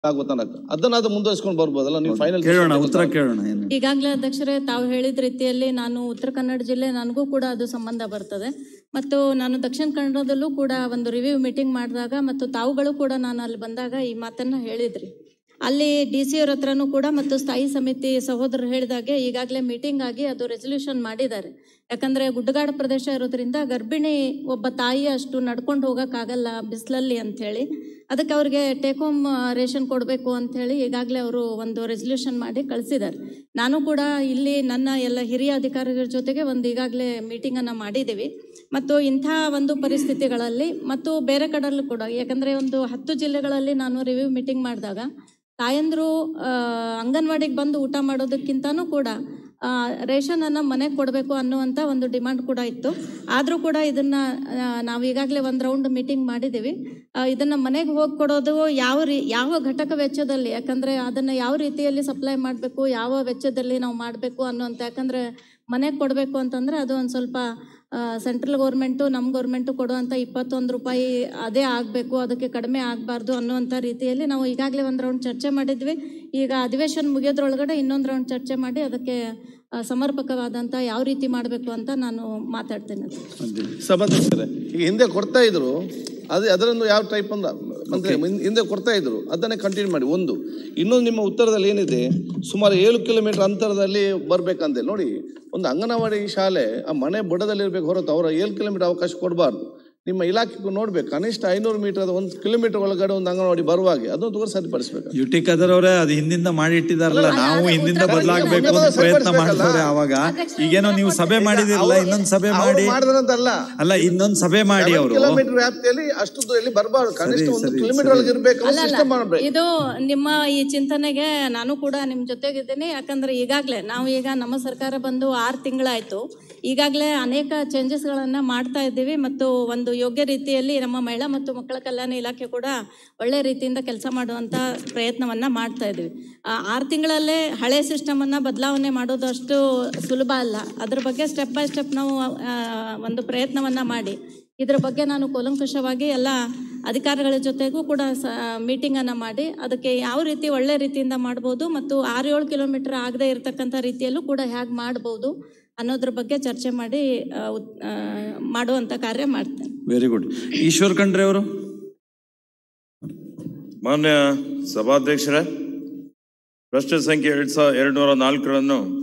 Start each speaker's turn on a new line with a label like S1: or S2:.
S1: ಆಗೋ ತನಕ ಅದನ್ನ ಅದು ಮುಂದುವರಿಸ್ಕೊಂಡು ಬರ್ಬೋದಲ್ಲ ನೀವು ಫೈನಲ್
S2: ಕೇಳೋಣ ಉತ್ತರ ಕೇಳೋಣ ಏನು
S3: ಈಗಾಗಲೇ ಅಧ್ಯಕ್ಷರೇ ತಾವು ಹೇಳಿದ ರೀತಿಯಲ್ಲಿ ನಾನು ಉತ್ತರ ಕನ್ನಡ ಜಿಲ್ಲೆ ನನಗೂ ಕೂಡ ಅದು ಸಂಬಂಧ ಬರ್ತದೆ ಮತ್ತು ನಾನು ದಕ್ಷಿಣ ಕನ್ನಡದಲ್ಲೂ ಕೂಡ ಒಂದು ರಿವ್ಯೂ ಮೀಟಿಂಗ್ ಮಾಡಿದಾಗ ಮತ್ತು ತಾವುಗಳು ಕೂಡ ನಾನು ಅಲ್ಲಿ ಬಂದಾಗ ಈ ಮಾತನ್ನ ಹೇಳಿದ್ರಿ ಅಲ್ಲಿ ಡಿ ಸಿ ಅವ್ರ ಹತ್ರನೂ ಕೂಡ ಮತ್ತು ಸ್ಥಾಯಿ ಸಮಿತಿ ಸಹೋದರರು ಹೇಳಿದಾಗೆ ಈಗಾಗಲೇ ಮೀಟಿಂಗ್ ಆಗಿ ಅದು ರೆಸೊಲ್ಯೂಷನ್ ಮಾಡಿದ್ದಾರೆ ಯಾಕಂದ್ರೆ ಗುಡ್ಡಗಾಡು ಪ್ರದೇಶ ಇರೋದ್ರಿಂದ ಗರ್ಭಿಣಿ ಒಬ್ಬ ತಾಯಿ ಅಷ್ಟು ನಡ್ಕೊಂಡು ಹೋಗೋಕ್ಕಾಗಲ್ಲ ಬಿಸಿಲಲ್ಲಿ ಅಂಥೇಳಿ ಅದಕ್ಕೆ ಅವ್ರಿಗೆ ಟೇಕ್ ಹೋಮ್ ರೇಷನ್ ಕೊಡಬೇಕು ಅಂಥೇಳಿ ಈಗಾಗಲೇ ಅವರು ಒಂದು ರೆಸೊಲ್ಯೂಷನ್ ಮಾಡಿ ಕಳಿಸಿದ್ದಾರೆ ನಾನು ಕೂಡ ಇಲ್ಲಿ ನನ್ನ ಎಲ್ಲ ಹಿರಿಯ ಅಧಿಕಾರಿಗಳ ಜೊತೆಗೆ ಒಂದು ಈಗಾಗಲೇ ಮೀಟಿಂಗನ್ನು ಮಾಡಿದ್ದೀವಿ ಮತ್ತು ಇಂಥ ಒಂದು ಪರಿಸ್ಥಿತಿಗಳಲ್ಲಿ ಮತ್ತು ಬೇರೆ ಕಡೆಯಲ್ಲೂ ಕೂಡ ಯಾಕಂದರೆ ಒಂದು ಹತ್ತು ಜಿಲ್ಲೆಗಳಲ್ಲಿ ನಾನು ರಿವ್ಯೂ ಮೀಟಿಂಗ್ ಮಾಡಿದಾಗ ತಾಯಂದರು ಅಂಗನವಾಡಿಗೆ ಬಂದು ಊಟ ಮಾಡೋದಕ್ಕಿಂತನೂ ಕೂಡ ಆ, ರೇಷನನ್ನು ಮನೆಗೆ ಕೊಡಬೇಕು ಅನ್ನುವಂಥ ಒಂದು ಡಿಮಾಂಡ್ ಕೂಡ ಇತ್ತು ಆದರೂ ಕೂಡ ಇದನ್ನು ನಾವು ಈಗಾಗಲೇ ಒಂದು ರೌಂಡ್ ಮೀಟಿಂಗ್ ಮಾಡಿದ್ದೀವಿ ಆ, ಇದನ್ನು ಮನೆಗೆ ಹೋಗಿ ಕೊಡೋದು ಯಾವ ರೀ ಯಾವ ಘಟಕ ವೆಚ್ಚದಲ್ಲಿ ಯಾಕಂದರೆ ಅದನ್ನು ಯಾವ ರೀತಿಯಲ್ಲಿ ಸಪ್ಲೈ ಮಾಡಬೇಕು ಯಾವ ವೆಚ್ಚದಲ್ಲಿ ನಾವು ಮಾಡಬೇಕು ಅನ್ನುವಂಥ ಯಾಕಂದರೆ ಮನೆಗೆ ಕೊಡಬೇಕು ಅಂತಂದರೆ ಅದು ಒಂದು ಸ್ವಲ್ಪ ಸೆಂಟ್ರಲ್ ಗೌರ್ಮೆಂಟು ನಮ್ಮ ಗೌರ್ಮೆಂಟು ಕೊಡುವಂಥ ಇಪ್ಪತ್ತೊಂದು ರೂಪಾಯಿ ಅದೇ ಆಗಬೇಕು ಅದಕ್ಕೆ ಕಡಿಮೆ ಆಗಬಾರ್ದು ಅನ್ನುವಂಥ ರೀತಿಯಲ್ಲಿ ನಾವು ಈಗಾಗಲೇ ಒಂದು ರೌಂಡ್ ಚರ್ಚೆ ಮಾಡಿದ್ವಿ ಈಗ ಅಧಿವೇಶನ ಮುಗಿಯೋದ್ರೊಳಗಡೆ ಇನ್ನೊಂದು ರೌಂಡ್ ಚರ್ಚೆ ಮಾಡಿ ಅದಕ್ಕೆ ಆ, ಸಮರ್ಪಕವಾದಂಥ ಯಾವ ರೀತಿ ಮಾಡಬೇಕು ಅಂತ ನಾನು ಮಾತಾಡ್ತೇನೆ
S1: ಸಭಾಧ್ಯಕ್ಷರೇ ಈಗ ಹಿಂದೆ ಕೊಡ್ತಾ ಇದ್ರು ಅದೇ ಅದರನ್ನು ಯಾವ ಟೈಪ್ ಅಂದ ಮಂತ್ರಿ ಹಿಂ- ಹಿಂದೆ ಕೊಡ್ತಾ ಇದ್ರು ಅದನ್ನೇ ಕಂಟಿನ್ಯೂ ಮಾಡಿ ಒಂದು ಇನ್ನೊಂದು ನಿಮ್ಮ ಉತ್ತರದಲ್ಲಿ ಏನಿದೆ ಸುಮಾರು ಏಳು ಕಿಲೋಮೀಟರ್ ಅಂತರದಲ್ಲಿ ಬರ್ಬೇಕಂತೆ ನೋಡಿ ಒಂದು ಅಂಗನವಾಡಿ ಶಾಲೆ ಆ ಮನೆ ಬುಡದಲ್ಲಿ ಇರ್ಬೇಕು ಹೊರತು ಅವರ ಏಳು ಕಿಲೋಮೀಟರ್ ಅವಕಾಶ ಕೊಡಬಾರ್ದು ನಿಮ್ಮ ಇಲಾಖೆಗೂ ನೋಡ್ಬೇಕು ಕನಿಷ್ಠ ಐನೂರು ಮೀಟರ್ ಒಂದು ಕಿಲೋಮೀಟರ್ ಒಳಗಡೆ ಒಂದು ಅಂಗನವಾಡಿ ಬರುವಾಗೆ ಅದನ್ನು ತೋರಿಸಿ ಸರಿಪಡಿಸ್ಬೇಕು
S2: ಯುಟಿ ಕದರ್ ಅವರೇ ಅದು ಹಿಂದಿಂದ ಮಾಡಿ ಇಟ್ಟಿದಾರಲ್ಲ ನಾವು ಹಿಂದಿಂದ ಬದಲಾಗಬೇಕು ಅಂತ ಪ್ರಯತ್ನ ಮಾಡ್ತಾರೆ ಅವಾಗ ಈಗೇನೋ ನೀವು ಸಭೆ ಮಾಡಿದಿರಲ್ಲ ಇನ್ನೊಂದ್ ಸಭೆ ಮಾಡಿ
S1: ಮಾಡಿದ್ರಂತಲ್ಲ
S2: ಅಲ್ಲ ಇನ್ನೊಂದ್ ಸಭೆ ಮಾಡಿ ಅವರು
S1: ಕಿಲೋಮೀಟರ್ ವ್ಯಾಪ್ತಿಯಲ್ಲಿ ಅಷ್ಟು ಇಲ್ಲಿ ಬರಬಾರ್ದು ಕನಿಷ್ಠ ಒಂದು ಕಿಲೋಮೀಟರ್ ಒಳಗೆ ಇರ್ಬೇಕು
S3: ಅಲ್ಲ
S1: ಸಿಸ್ಟಮ್ ಮಾಡ್ಬೇಕು
S3: ಇದು ನಿಮ್ಮ ಈ ಚಿಂತನೆಗೆ ನಾನು ಕೂಡ ನಿಮ್ಮ ಜೊತೆಗಿದ್ದೀನಿ ಯಾಕಂದ್ರೆ ಈಗಾಗಲೇ ನಾವು ಈಗ ನಮ್ಮ ಸರ್ಕಾರ ಬಂದು ಆರು ತಿಂಗಳಾಯ್ತು ಈಗಾಗಲೇ ಅನೇಕ ಚೇಂಜಸ್ಗಳನ್ನು ಮಾಡ್ತಾ ಇದ್ದೀವಿ ಮತ್ತು ಒಂದು ಯೋಗ್ಯ ರೀತಿಯಲ್ಲಿ ನಮ್ಮ ಮಹಿಳಾ ಮತ್ತು ಮಕ್ಕಳ ಕಲ್ಯಾಣ ಇಲಾಖೆ ಕೂಡ ಒಳ್ಳೆ ರೀತಿಯಿಂದ ಕೆಲಸ ಮಾಡುವಂಥ ಪ್ರಯತ್ನವನ್ನು ಮಾಡ್ತಾ ಇದ್ದೀವಿ ಆ, ಆರು ತಿಂಗಳಲ್ಲೇ ಹಳೆ ಸಿಸ್ಟಮನ್ನು ಬದಲಾವಣೆ ಮಾಡೋದು ಅಷ್ಟು ಸುಲಭ ಅಲ್ಲ ಅದ್ರ ಬಗ್ಗೆ ಸ್ಟೆಪ್ ಬೈ ಸ್ಟೆಪ್ ನಾವು ಆ, ಒಂದು ಪ್ರಯತ್ನವನ್ನು ಮಾಡಿ ಇದ್ರ ಬಗ್ಗೆ ನಾನು ಕೂಲಂಕುಷವಾಗಿ ಎಲ್ಲ ಅಧಿಕಾರಿಗಳ ಜೊತೆಗೂ ಕೂಡ ಸ ಮೀಟಿಂಗನ್ನು ಮಾಡಿ ಅದಕ್ಕೆ ಯಾವ ರೀತಿ ಒಳ್ಳೆ ರೀತಿಯಿಂದ ಮಾಡ್ಬೋದು ಮತ್ತು ಆರು ಏಳು ಕಿಲೋಮೀಟರ್ ಆಗದೆ ಇರತಕ್ಕಂಥ ರೀತಿಯಲ್ಲೂ ಕೂಡ ಹೇಗೆ ಮಾಡ್ಬೋದು ಅನ್ನೋದ್ರ ಬಗ್ಗೆ ಚರ್ಚೆ ಮಾಡಿ ಆ, ಉತ್- ಆ, ಮಾಡುವಂಥ ಕಾರ್ಯ ಮಾಡ್ತೇನೆ
S2: ವೆರಿ ಗುಡ್ ಈಶ್ವರ್ ಖಂಡ್ರೆ ಅವರು
S4: ಮಾನ್ಯ ಸಭಾಧ್ಯಕ್ಷರೇ ಪ್ರಶ್ನೆ ಸಂಖ್ಯೆ ಎರಡ್ ಸಾವಿರ ಎರಡು ನೂರ ನಾಲ್ಕರನ್ನು